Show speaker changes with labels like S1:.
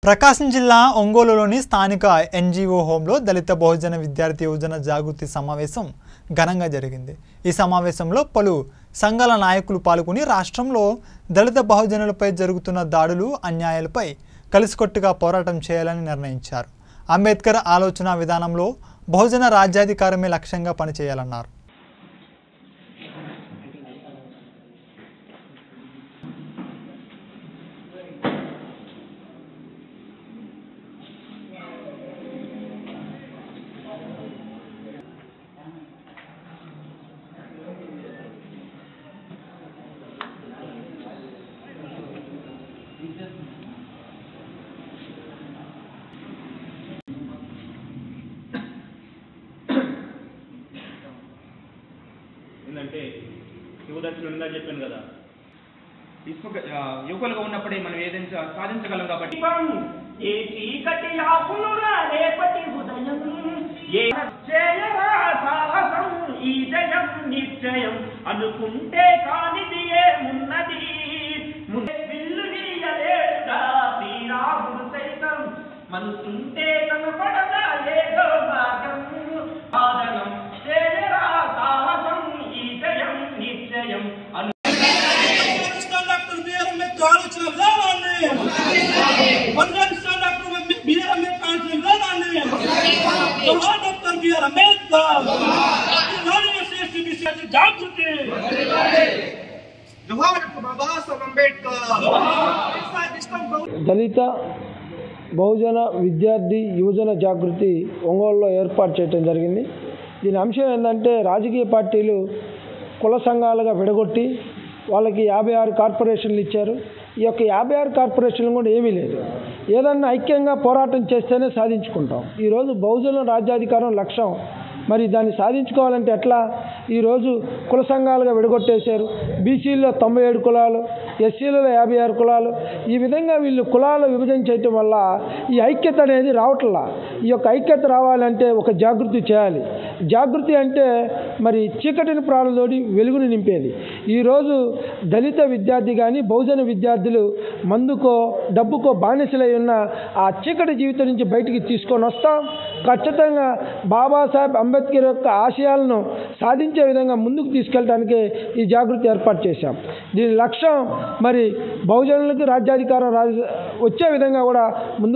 S1: ప్రకాశం జిల్లా ఒంగోలులోని స్థానిక ఎన్జిఓ హోంలో దళిత బహుజన విద్యార్థి యువజన జాగృతి సమావేశం ఘనంగా జరిగింది ఈ సమావేశంలో పలు సంఘాల నాయకులు పాల్గొని రాష్ట్రంలో దళిత బహుజనులపై జరుగుతున్న దాడులు అన్యాయాలపై కలిసికట్టుగా పోరాటం చేయాలని నిర్ణయించారు అంబేద్కర్ ఆలోచన విధానంలో బహుజన రాజ్యాధికారమే లక్ష్యంగా పనిచేయాలన్నారు
S2: ఏంటంటే యువదర్శనం ఉందని చెప్పాను కదా
S3: ఇసుక ఆ, యువకులుగా ఉన్నప్పుడే మనం ఏదైనా సా- సాధించగలం కాబట్టి
S4: దీపం ఏ చీకటి ఆకులురా రేపటి ఉదయం ఏ చేయరా సాహసం ఈ జయం నిశ్చయం అనుకుంటే కానిది ఏమున్నది ముందే విల్లు నీయలేడుగా శ్రీరాముడు సైతం మనసుంటే కనపడదా ఏదో మార్గం సాధనం చేయరా సాహసం ఈ జయం నిశ్చయం అను
S5: డాక్టర్ బిఆర్ అంబేద్కర్ ఆలోచన విధానాన్ని వందనిస్తాను డాక్టర్ బిఆర్ అంబేద్కర్ ఆలోచన విధానాన్ని జవహర్ డాక్టర్ బిఆర్ అంబేద్కర్ రాజీవ్ శ్రేష్ఠ విశ్వాస జాగృతి జవహర్ డాక్టర్ బాబాసాహెబ్ అంబేద్కర్
S6: దళిత బహుజన విద్యార్థి యువజన జాగృతి ఒంగోలులో ఏర్పాటు చేయడం జరిగింది దీని అంశం ఏంటంటే రాజకీయ పార్టీలు కుల సంఘాలుగా విడగొట్టి వాళ్ళకి యాభై ఆరు కార్పొరేషన్లు ఇచ్చారు ఈ యొక్క యాభై ఆరు కార్పొరేషన్లు కూడా ఏమీ లేదు ఏదన్నా ఐక్యంగా పోరాటం చేస్తేనే సాధించుకుంటాం ఈరోజు బహుజన రాజ్యాధికారం లక్ష్యం మరి దాన్ని సాధించుకోవాలంటే ఎట్లా ఈరోజు కుల సంఘాలుగా విడగొట్టేశారు బీసీల్లో తొంభై ఏడు కులాలు ఎస్సీలలో యాభై ఆరు కులాలు ఈ విధంగా వీళ్ళు కులాలు విభజన చేయటం వల్ల ఈ ఐక్యత అనేది రావట్లా ఈ యొక్క ఐక్యత రావాలంటే ఒక జాగృతి చేయాలి జాగృతి అంటే మరి చీకటిని ప్రాణతోడి వెలుగుని నింపేది ఈరోజు దళిత విద్యార్థి కానీ బహుజన విద్యార్థులు మందుకో డబ్బుకో బానిసలై ఉన్న ఆ చీకటి జీవితం నుంచి బయటికి తీసుకొని వస్తాం ఖచ్చితంగా బాబాసాహెబ్ అంబేద్కర్ యొక్క ఆశయాలను సాధించే విధంగా ముందుకు తీసుకెళ్ళడానికి ఈ జాగృతి ఏర్పాటు చేశాం దీని లక్ష్యం మరి బహుజనులకు రాజ్యాధికారం రాజ వచ్చే విధంగా కూడా ముందు